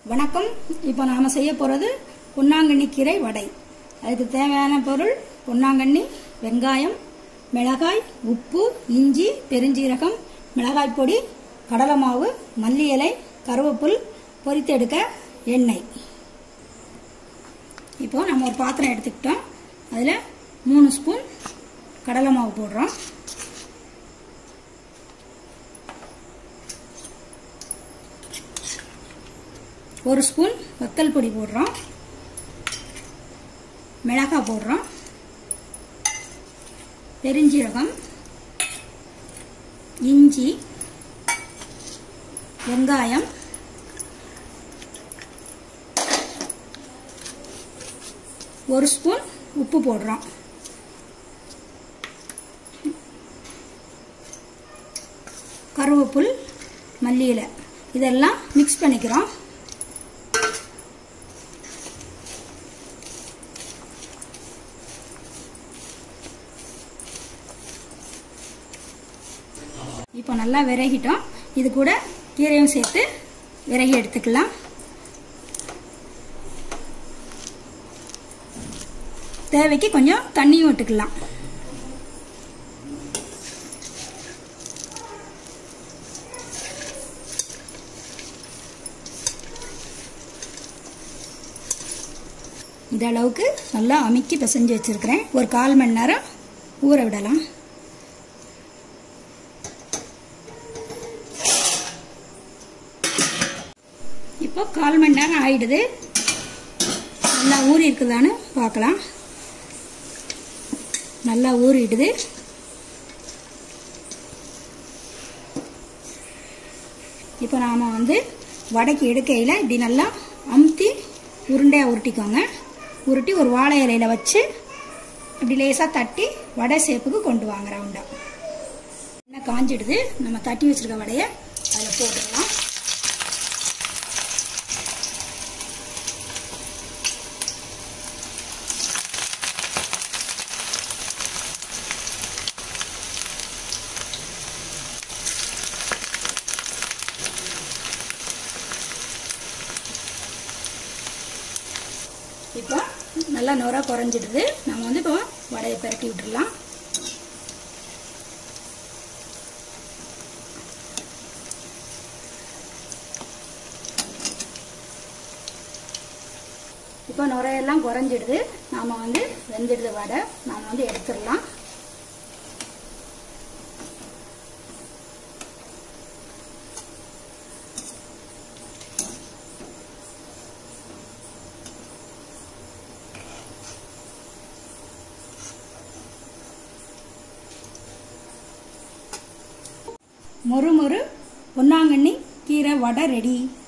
வணக்கம் இப்போ நாம் செய்ய போகிறது பொன்னாங்கண்ணி கீரை வடை அதுக்கு தேவையான பொருள் பொன்னாங்கண்ணி வெங்காயம் மிளகாய் உப்பு இஞ்சி பெருஞ்சீரகம் மிளகாய் பொடி கடலை மாவு மல்லி இலை கருவேப்புல் பொரித்தெடுக்க எண்ணெய் இப்போ நம்ம ஒரு பாத்திரம் எடுத்துக்கிட்டோம் அதில் மூணு ஸ்பூன் கடலை மாவு போடுறோம் ஒரு ஸ்பூன் வத்தல் பொடி போடுறோம் மிளகாய் போடுறோம் பெருஞ்சீரகம் இஞ்சி வெங்காயம் ஒரு ஸ்பூன் உப்பு போடுறோம் கருவேப்புல் மல்லி இலை இதெல்லாம் மிக்ஸ் பண்ணிக்கிறோம் இப்போ நல்லா விறகிட்டோம் இது கூட கீரையும் சேர்த்து விறகி எடுத்துக்கலாம் தேவைக்கு கொஞ்சம் தண்ணியும் விட்டுக்கலாம் இந்த அளவுக்கு நல்லா அமுக்கி பிசைஞ்சு வச்சுருக்கிறேன் ஒரு கால் மணி நேரம் ஊற விடலாம் இப்போ கால் மணி நேரம் ஆயிடுது நல்லா ஊறி இருக்குதான்னு பார்க்கலாம் நல்லா ஊறிடுது இப்போ நாம் வந்து வடைக்கு எடுக்கையில் இப்படி நல்லா அமுத்தி உருண்டையாக உருட்டிக்கோங்க உருட்டி ஒரு வாழை இலையில் வச்சு இப்படி லேசாக தட்டி வடை சேப்புக்கு கொண்டு வாங்க ரவுண்டாக என்ன காஞ்சிடுது நம்ம தட்டி வச்சுருக்க வடையை அதில் போட்டுடலாம் இப்போ நல்லா நுர குறைஞ்சிடுது நம்ம வந்து இப்போ வடையை பரட்டி விட்டுடலாம் இப்போ நுரையெல்லாம் குறைஞ்சிடுது நாம் வந்து வெந்துடுது வடை நாம் வந்து எடுத்துடலாம் மொறு மொறு பொன்னாங்கண்ணி கீரை வடை ரெடி